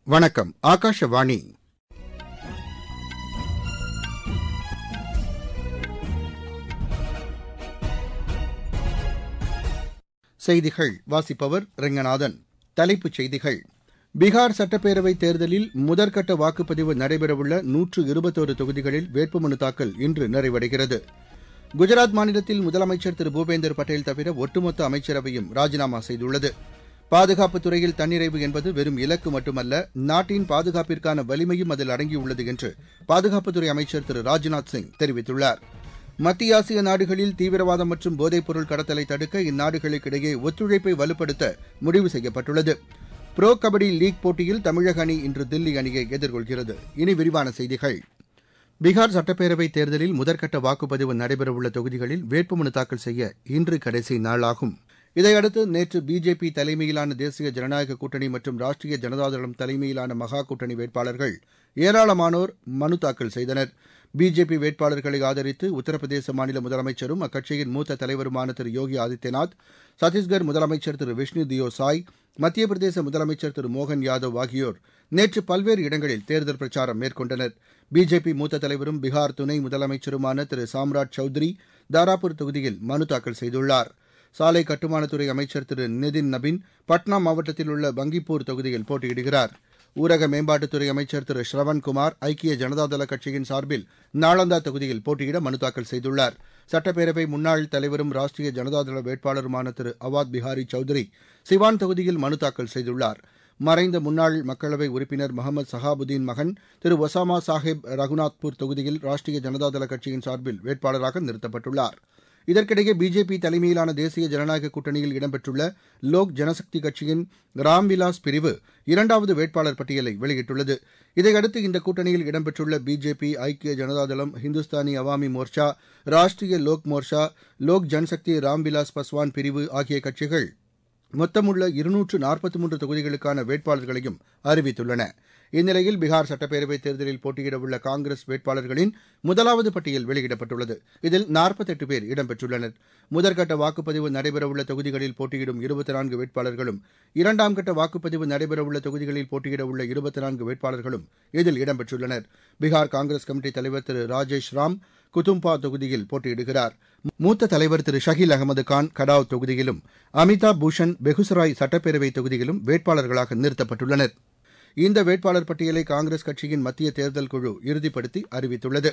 வணக்கம் ஆகாஷவாணி செய்திகள் வாசிப்பவர் ரெங்கநாதன் தலைப்புச் செய்திகள் பீகார் சட்டப்பேரவைத் தேர்தலில் முதற்கட்ட வாக்குப்பதிவு நடைபெறவுள்ள நூற்று இருபத்தோரு தொகுதிகளில் வேட்புமனு தாக்கல் இன்று நிறைவடைகிறது குஜராத் மாநிலத்தில் முதலமைச்சர் திரு பூபேந்தர் பட்டேல் தவிர ஒட்டுமொத்த அமைச்சரவையும் ராஜினாமா செய்துள்ளது பாதுகாப்புத் துறையில் தன்னிறைவு என்பது வெறும் இலக்கு மட்டுமல்ல நாட்டின் பாதுகாப்பிற்கான வலிமையும் அதில் அடங்கியுள்ளது என்று பாதுகாப்புத்துறை அமைச்சர் திரு ராஜ்நாத் சிங் தெரிவித்துள்ளார் மத்திய ஆசிய நாடுகளில் தீவிரவாதம் மற்றும் போதைப்பொருள் கடத்தலை தடுக்க இந்நாடுகளுக்கிடையே ஒத்துழைப்பை வலுப்படுத்த முடிவு செய்யப்பட்டுள்ளது புரோ கபடி லீக் போட்டியில் தமிழக அணி இன்று தில்லி அணியை எதிர்கொள்கிறது இனி விரிவான செய்திகள் பீகார் சட்டப்பேரவைத் தேர்தலில் முதற்கட்ட வாக்குப்பதிவு நடைபெறவுள்ள தொகுதிகளில் வேட்புமனு தாக்கல் செய்ய இன்று கடைசி நாளாகும் இதையடுத்து நேற்று பிஜேபி தலைமையிலான தேசிய ஜனநாயக கூட்டணி மற்றும் ராஷ்டிரிய ஜனதாதளம் தலைமையிலான மகா கூட்டணி வேட்பாளர்கள் ஏராளமானோர் மனு தாக்கல் செய்தனர் பிஜேபி வேட்பாளர்களை ஆதரித்து உத்தரப்பிரதேச மாநில முதலமைச்சரும் அக்கட்சியின் மூத்த தலைவருமான திரு யோகி ஆதித்யநாத் சத்தீஸ்கர் முதலமைச்சர் திரு விஷ்ணு தியோ சாய் மத்திய பிரதேச முதலமைச்சர் திரு மோகன் யாதவ் ஆகியோர் நேற்று பல்வேறு இடங்களில் தேர்தல் பிரச்சாரம் மேற்கொண்டனர் பிஜேபி மூத்த தலைவரும் பீகார் துணை முதலமைச்சருமான திரு சாம்ராட் சௌத்ரி தாராபூர் தொகுதியில் மனு தாக்கல் செய்துள்ளார் சாலை கட்டுமானத்துறை அமைச்சர் திரு நிதின் நபின் பட்னா மாவட்டத்தில் உள்ள பங்கிப்பூர் தொகுதியில் போட்டியிடுகிறார் ஊரக மேம்பாட்டுத்துறை அமைச்சர் திரு ஸ்ரவன்குமார் ஐக்கிய ஜனதாதள கட்சியின் சார்பில் நாளந்தா தொகுதியில் போட்டியிட மனு தாக்கல் செய்துள்ளார் சட்டப்பேரவை முன்னாள் தலைவரும் ராஷ்டிரிய ஜனதாதள வேட்பாளருமான திரு அவாத் பிஹாரி சௌத்ரி சிவான் தொகுதியில் மனு தாக்கல் செய்துள்ளார் மறைந்த முன்னாள் மக்களவை உறுப்பினர் முகமது சஹாபுதீன் மகன் திரு ஒசாமா சாஹிப் ரகுநாத்பூர் தொகுதியில் ராஷ்டிரிய ஜனதாதள கட்சியின் சார்பில் வேட்பாளராக நிறுத்தப்பட்டுள்ளார் இதற்கிடையே பிஜேபி தலைமையிலான தேசிய ஜனநாயக கூட்டணியில் இடம்பெற்றுள்ள லோக் ஜனசக்தி கட்சியின் ராம்விலாஸ் பிரிவு இரண்டாவது வேட்பாளர் பட்டியலை வெளியிட்டுள்ளது இதையடுத்து இந்த கூட்டணியில் இடம்பெற்றுள்ள பிஜேபி ஐக்கிய ஜனதாதளம் ஹிந்துஸ்தானி அவாமி மோர்ச்சா ராஷ்டிரிய லோக் மோர்ச்சா லோக் ஜன்சக்தி ராம்விலாஸ் பஸ்வான் பிரிவு ஆகிய கட்சிகள் மொத்தமுள்ள இருநூற்று நாற்பத்தி மூன்று தொகுதிகளுக்கான வேட்பாளர்களையும் அறிவித்துள்ளன இந்நிலையில் பீகார் சட்டப்பேரவைத் தேர்தலில் போட்டியிடவுள்ள காங்கிரஸ் வேட்பாளர்களின் முதலாவது பட்டியல் வெளியிடப்பட்டுள்ளது இதில் நாற்பத்தெட்டு பேர் இடம்பெற்றுள்ளனர் முதற்கட்ட வாக்குப்பதிவு நடைபெறவுள்ள தொகுதிகளில் போட்டியிடும் இருபத்தி நான்கு வேட்பாளர்களும் இரண்டாம் கட்ட வாக்குப்பதிவு நடைபெறவுள்ள தொகுதிகளில் போட்டியிடவுள்ள இருபத்தி நான்கு வேட்பாளர்களும் இதில் இடம்பெற்றுள்ளனர் பீகார் காங்கிரஸ் கமிட்டி தலைவர் திரு ராஜேஷ் ராம் குதும்பா தொகுதியில் போட்டியிடுகிறார் மூத்த தலைவர் திரு ஷஹீல் அகமது கான் கடாவ் தொகுதியிலும் அமிதாப் பூஷன் பெகுசராய் சட்டப்பேரவை தொகுதியிலும் வேட்பாளர்களாக நிறுத்தப்பட்டுள்ளனர் இந்த வேட்பாளர் பட்டியலை காங்கிரஸ் கட்சியின் மத்திய தேர்தல் குழு இறுதிப்படுத்தி அறிவித்துள்ளது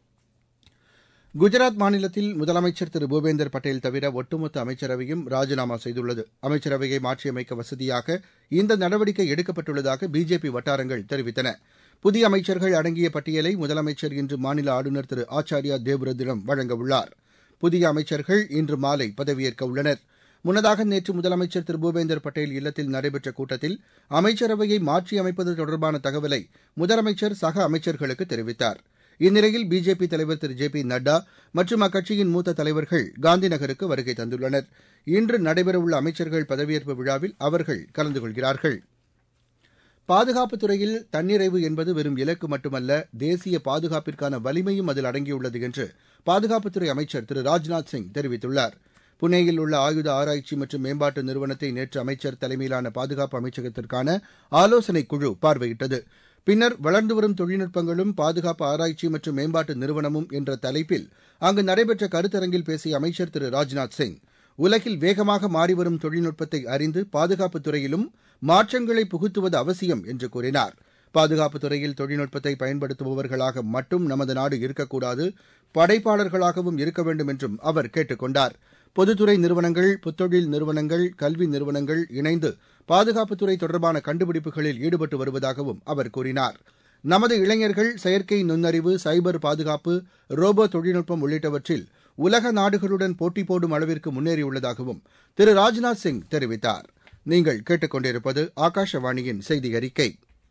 குஜராத் மாநிலத்தில் முதலமைச்சர் திரு பூபேந்தர் பட்டேல் தவிர ஒட்டுமொத்த அமைச்சரவையும் ராஜினாமா செய்துள்ளது அமைச்சரவையை மாற்றியமைக்க வசதியாக இந்த நடவடிக்கை எடுக்கப்பட்டுள்ளதாக பிஜேபி வட்டாரங்கள் தெரிவித்தன புதிய அமைச்சர்கள் அடங்கிய பட்டியலை முதலமைச்சர் இன்று மாநில ஆளுநர் திரு ஆச்சாரியா தேவ்ரத்திடம் வழங்கவுள்ளார் புதிய அமைச்சர்கள் இன்று மாலை பதவியேற்க உள்ளனர் முன்னதாக நேற்று முதலமைச்சர் திரு பூபேந்தர் பட்டேல் இல்லத்தில் நடைபெற்ற கூட்டத்தில் அமைச்சரவையை மாற்றியமைப்பது தொடர்பான தகவலை முதலமைச்சர் சக அமைச்சர்களுக்கு தெரிவித்தார் இந்நிலையில் பிஜேபி தலைவர் திரு ஜே பி நட்டா மற்றும் அக்கட்சியின் மூத்த தலைவர்கள் காந்தி நகருக்கு வருகை தந்துள்ளனர் இன்று நடைபெறவுள்ள அமைச்சர்கள் பதவியேற்பு விழாவில் அவர்கள் கலந்து கொள்கிறார்கள் பாதுகாப்புத் துறையில் தன்னிறைவு என்பது வெறும் இலக்கு மட்டுமல்ல தேசிய பாதுகாப்பிற்கான வலிமையும் அதில் அடங்கியுள்ளது என்று பாதுகாப்புத்துறை அமைச்சர் திரு ராஜ்நாத் சிங் தெரிவித்துள்ளார் புனேயில் உள்ள ஆயுத ஆராய்ச்சி மற்றும் மேம்பாட்டு நிறுவனத்தை நேற்று அமைச்சர் தலைமையிலான பாதுகாப்பு அமைச்சகத்திற்கான ஆலோசனைக் குழு பார்வையிட்டது பின்னர் வளர்ந்து வரும் தொழில்நுட்பங்களும் பாதுகாப்பு ஆராய்ச்சி மற்றும் மேம்பாட்டு நிறுவனமும் என்ற தலைப்பில் அங்கு நடைபெற்ற கருத்தரங்கில் பேசிய அமைச்சர் திரு ராஜ்நாத் சிங் உலகில் வேகமாக மாறிவரும் தொழில்நுட்பத்தை அறிந்து பாதுகாப்புத் துறையிலும் மாற்றங்களை புகுத்துவது அவசியம் என்று கூறினார் பாதுகாப்புத் துறையில் தொழில்நுட்பத்தை பயன்படுத்துபவர்களாக மட்டும் நமது நாடு இருக்கக்கூடாது படைப்பாளர்களாகவும் இருக்க வேண்டும் என்றும் அவர் கேட்டுக் கொண்டார் பொதுத்துறை நிறுவனங்கள் புத்தொழில் நிறுவனங்கள் கல்வி நிறுவனங்கள் இணைந்து பாதுகாப்புத்துறை தொடர்பான கண்டுபிடிப்புகளில் ஈடுபட்டு வருவதாகவும் அவர் கூறினார் நமது இளைஞர்கள் செயற்கை நுண்ணறிவு சைபர் பாதுகாப்பு ரோபோ தொழில்நுட்பம் உள்ளிட்டவற்றில் உலக நாடுகளுடன் போட்டி போடும் அளவிற்கு முன்னேறியுள்ளதாகவும் திரு ராஜ்நாத் சிங் தெரிவித்தார் நீங்கள் கேட்டுக்கொண்டிருப்பது ஆகாஷவாணியின் செய்தி அறிக்கை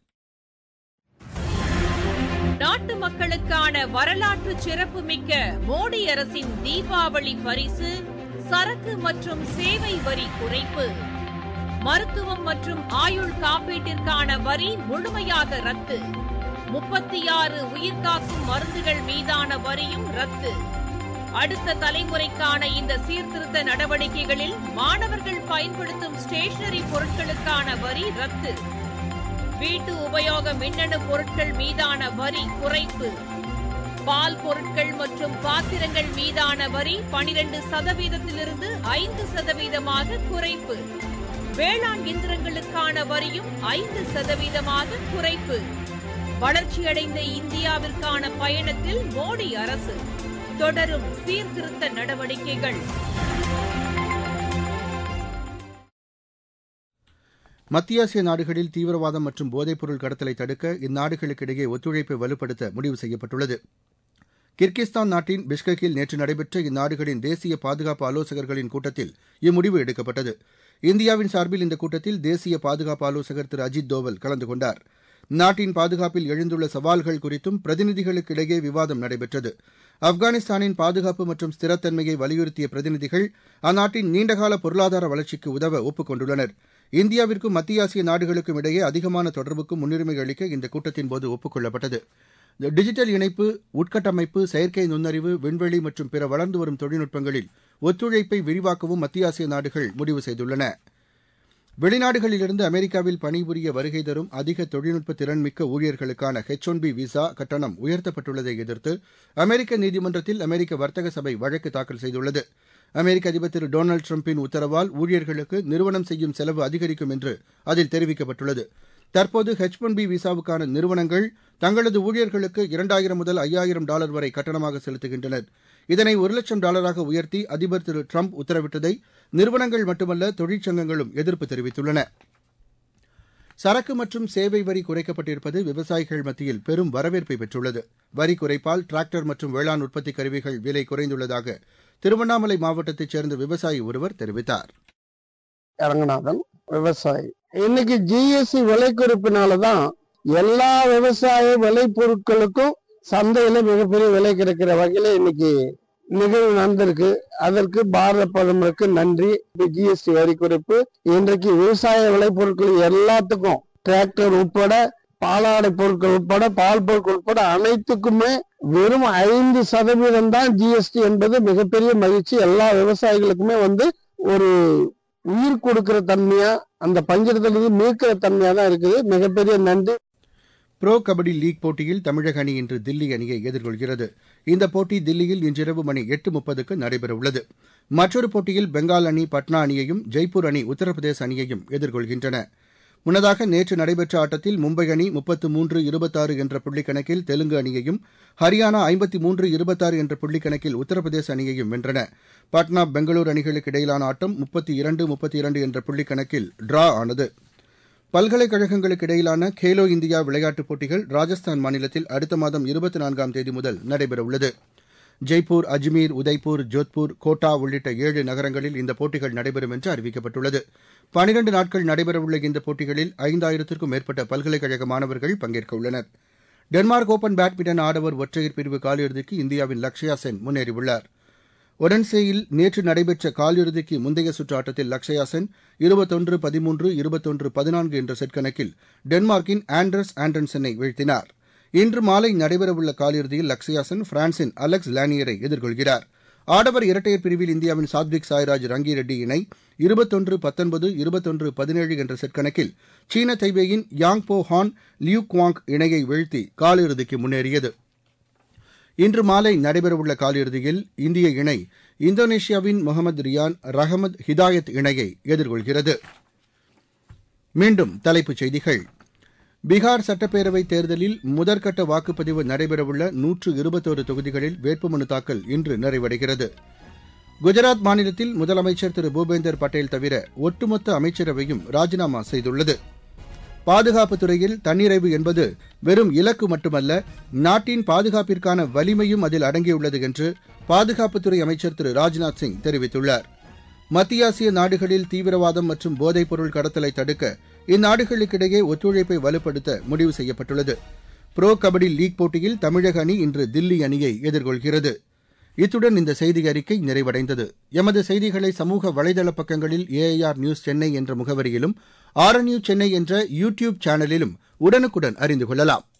நாட்டு மக்களுக்கான வரலாற்று சிறப்புமிக்க மோடி அரசின் தீபாவளி பரிசு சரக்கு மற்றும் சேவை வரி குறைப்பு மருத்துவம் மற்றும் ஆயுள் காப்பீட்டிற்கான வரி முழுமையாக ரத்து முப்பத்தி ஆறு உயிர்காக்கும் மருந்துகள் மீதான வரியும் ரத்து அடுத்த தலைமுறைக்கான இந்த சீர்திருத்த நடவடிக்கைகளில் மாணவர்கள் பயன்படுத்தும் ஸ்டேஷனரி பொருட்களுக்கான வரி ரத்து வீட்டு உபயோக மின்னணு பொருட்கள் மீதான வரி குறைப்பு பால் பொருட்கள் மற்றும் பாத்திரங்கள் மீதான வரி பனிரெண்டு சதவீதத்திலிருந்து ஐந்து சதவீதமாக குறைப்பு வேளாண் இயந்திரங்களுக்கான வரியும் ஐந்து சதவீதமாக குறைப்பு வளர்ச்சியடைந்த இந்தியாவிற்கான பயணத்தில் மோடி அரசு தொடரும் சீர்திருத்த நடவடிக்கைகள் மத்திய ஆசிய நாடுகளில் தீவிரவாதம் மற்றும் போதைப்பொருள் கடத்தலை தடுக்க இந்நாடுகளுக்கிடையே ஒத்துழைப்பை வலுப்படுத்த முடிவு செய்யப்பட்டுள்ளது கிர்கிஸ்தான் நாட்டின் பிஷ்கெக்கில் நேற்று நடைபெற்ற இந்நாடுகளின் தேசிய பாதுகாப்பு ஆலோசகர்களின் கூட்டத்தில் இம்முடிவு எடுக்கப்பட்டது இந்தியாவின் சார்பில் இந்த கூட்டத்தில் தேசிய பாதுகாப்பு ஆலோசகர் திரு அஜித் தோவல் கலந்து கொண்டார் நாட்டின் பாதுகாப்பில் எழுந்துள்ள சவால்கள் குறித்தும் பிரதிநிதிகளுக்கிடையே விவாதம் நடைபெற்றது ஆப்கானிஸ்தானின் பாதுகாப்பு மற்றும் ஸ்திரத்தன்மையை வலியுறுத்திய பிரதிநிதிகள் அந்நாட்டின் நீண்டகால பொருளாதார வளர்ச்சிக்கு உதவ ஒப்புக் கொண்டுள்ளனர் இந்தியாவிற்கும் மத்திய ஆசிய நாடுகளுக்கும் இடையே அதிகமான தொடர்புக்கும் முன்னுரிமை அளிக்க இந்த கூட்டத்தின்போது ஒப்புக் கொள்ளப்பட்டது டிஜிட்டல் இணைப்பு உட்கட்டமைப்பு செயற்கை நுண்ணறிவு விண்வெளி மற்றும் பிற வளர்ந்து வரும் தொழில்நுட்பங்களில் ஒத்துழைப்பை விரிவாக்கவும் மத்திய ஆசிய நாடுகள் முடிவு செய்துள்ளன வெளிநாடுகளிலிருந்து அமெரிக்காவில் பணிபுரிய வருகை தரும் அதிக தொழில்நுட்ப திறன்மிக்க ஊழியர்களுக்கான ஹெச் ஒன் பி விசா கட்டணம் உயர்த்தப்பட்டுள்ளதை எதிர்த்து அமெரிக்க நீதிமன்றத்தில் அமெரிக்க வர்த்தக சபை வழக்கு தாக்கல் செய்துள்ளது அமெரிக்க அதிபர் திரு டொனால்டு டிரம்பின் உத்தரவால் ஊழியர்களுக்கு நிறுவனம் செய்யும் செலவு அதிகரிக்கும் என்று அதில் தெரிவிக்கப்பட்டுள்ளது தற்போது ஹெச் ஒன் பி விசாவுக்கான நிறுவனங்கள் தங்களது ஊழியர்களுக்கு இரண்டாயிரம் முதல் ஐயாயிரம் டாலர் வரை கட்டணமாக செலுத்துகின்றனர் இதனை ஒரு லட்சம் டாலராக உயர்த்தி அதிபர் திரு டிரம்ப் உத்தரவிட்டதை நிறுவனங்கள் மட்டுமல்ல தொழிற்சங்கங்களும் எதிர்ப்பு தெரிவித்துள்ளன சரக்கு மற்றும் சேவை வரி குறைக்கப்பட்டிருப்பது விவசாயிகள் மத்தியில் பெரும் வரவேற்பை பெற்றுள்ளது வரி குறைப்பால் டிராக்டர் மற்றும் வேளாண் உற்பத்தி கருவிகள் விலை குறைந்துள்ளதாக திருவண்ணாமலை மாவட்டத்தைச் சேர்ந்த விவசாயி ஒருவர் தெரிவித்தார் அரங்கநாதன் விவசாயி இன்னைக்கு ஜிஎஸ்டி விலை குறைப்பினாலதான் எல்லா விவசாய விலை பொருட்களுக்கும் சந்தையில மிகப்பெரிய விலை கிடைக்கிற வகையில இன்னைக்கு நிகழ்வு நடந்திருக்கு அதற்கு பாரத பிரதமருக்கு நன்றி ஜிஎஸ்டி வரி குறைப்பு இன்றைக்கு விவசாய விளைபொருட்கள் எல்லாத்துக்கும் டிராக்டர் உட்பட பாலாடை பொருட்கள் உட்பட பால் பொருட்கள் உட்பட அனைத்துக்குமே வெறும் ஐந்து சதவீதம் தான் ஜிஎஸ்டி என்பது மிகப்பெரிய மகிழ்ச்சி எல்லா விவசாயிகளுக்குமே வந்து ஒரு உயிர் கொடுக்கிற தன்மையா அந்த பஞ்சத்திலிருந்து மீட்கிற தன்மையா தான் இருக்குது மிகப்பெரிய நன்றி புரோ கபடி லீக் போட்டியில் தமிழக அணி இன்று தில்லி அணியை எதிர்கொள்கிறது இந்த போட்டி தில்லியில் இன்றிரவு மணி எட்டு முப்பதுக்கு நடைபெறவுள்ளது மற்றொரு போட்டியில் பெங்கால் அணி பட்னா அணியையும் ஜெய்ப்பூர் அணி உத்தரப்பிரதேச அணியையும் எதிர்கொள்கின்றன முன்னதாக நேற்று நடைபெற்ற ஆட்டத்தில் மும்பை அணி முப்பத்து மூன்று இருபத்தாறு என்ற புள்ளிக்கணக்கில் தெலுங்கு அணியையும் ஹரியானா ஐம்பத்தி மூன்று இருபத்தாறு என்ற புள்ளிக்கணக்கில் உத்தரப்பிரதேச அணியையும் வென்றன பாட்னா பெங்களூரு அணிகளுக்கு இடையிலான ஆட்டம் முப்பத்தி இரண்டு முப்பத்தி இரண்டு என்ற புள்ளிக்கணக்கில் டிரா ஆனது பல்கலைக்கழகங்களுக்கு இடையிலான கேலோ இந்தியா விளையாட்டுப் போட்டிகள் ராஜஸ்தான் மாநிலத்தில் அடுத்த மாதம் இருபத்தி நான்காம் தேதி முதல் நடைபெறவுள்ளது ஜெய்ப்பூர் அஜ்மீர் உதய்பூர் ஜோத்பூர் கோட்டா உள்ளிட்ட ஏழு நகரங்களில் இந்த போட்டிகள் நடைபெறும் என்று அறிவிக்கப்பட்டுள்ளது பனிரண்டு நாட்கள் நடைபெறவுள்ள இந்த போட்டிகளில் ஐந்தாயிரத்திற்கும் மேற்பட்ட பல்கலைக்கழக மாணவர்கள் பங்கேற்க உள்ளனர் டென்மார்க் ஓபன் பேட்மிண்டன் ஆடவர் ஒற்றையர் பிரிவு காலிறுதிக்கு இந்தியாவின் லக்ஷயா சென் முன்னேறியுள்ளார் ஒடன்சேயில் நேற்று நடைபெற்ற காலிறுதிக்கு முந்தைய சுற்று ஆட்டத்தில் லக்ஷயா சென் இருபத்தொன்று பதிமூன்று இருபத்தொன்று பதினான்கு என்ற செட் கணக்கில் டென்மார்க்கின் ஆண்ட்ரஸ் ஆண்டன்சனை வீழ்த்தினார் இன்று மாலை நடைபெறவுள்ள காலிறுதியில் லக்ஷயா சென் பிரான்சின் அலெக்ஸ் லானியரை எதிர்கொள்கிறார் ஆடவர் இரட்டையர் பிரிவில் இந்தியாவின் சாத்விக் சாய்ராஜ் ரங்கிரெட்டி இணை இருபத்தொன்று பத்தொன்பது இருபத்தொன்று பதினேழு என்ற செட் கணக்கில் சீன தைபேயின் யாங் போ ஹான் லியூ குவாங் இணையை வீழ்த்தி காலிறுதிக்கு முன்னேறியது இன்று மாலை நடைபெறவுள்ள காலிறுதியில் இந்திய இணை இந்தோனேஷியாவின் முகமது ரியான் ரஹமத் ஹிதாயத் இணையை எதிர்கொள்கிறது மீண்டும் தலைப்புச் செய்திகள் பீகார் சட்டப்பேரவைத் தேர்தலில் முதற்கட்ட வாக்குப்பதிவு நடைபெறவுள்ள நூற்று இருபத்தோரு தொகுதிகளில் வேட்புமனு தாக்கல் இன்று நிறைவடைகிறது குஜராத் மாநிலத்தில் முதலமைச்சர் திரு பூபேந்தர் பட்டேல் தவிர ஒட்டுமொத்த அமைச்சரவையும் ராஜினாமா செய்துள்ளது பாதுகாப்புத் துறையில் தன்னிறைவு என்பது வெறும் இலக்கு மட்டுமல்ல நாட்டின் பாதுகாப்பிற்கான வலிமையும் அதில் அடங்கியுள்ளது என்று பாதுகாப்புத்துறை அமைச்சர் திரு ராஜ்நாத் சிங் தெரிவித்துள்ளார் மத்திய ஆசிய நாடுகளில் தீவிரவாதம் மற்றும் போதைப்பொருள் கடத்தலை தடுக்க இந்நாடுகளுக்கிடையே ஒத்துழைப்பை வலுப்படுத்த முடிவு செய்யப்பட்டுள்ளது புரோ கபடி லீக் போட்டியில் தமிழக அணி இன்று தில்லி அணியை எதிர்கொள்கிறது இத்துடன் இந்த செய்தி அறிக்கை நிறைவடைந்தது எமது செய்திகளை சமூக வலைதள பக்கங்களில் ஏஐஆர் நியூஸ் சென்னை என்ற முகவரியிலும் ஆர்என்யூ சென்னை என்ற யூ டியூப் சேனலிலும் உடனுக்குடன் அறிந்து கொள்ளலாம்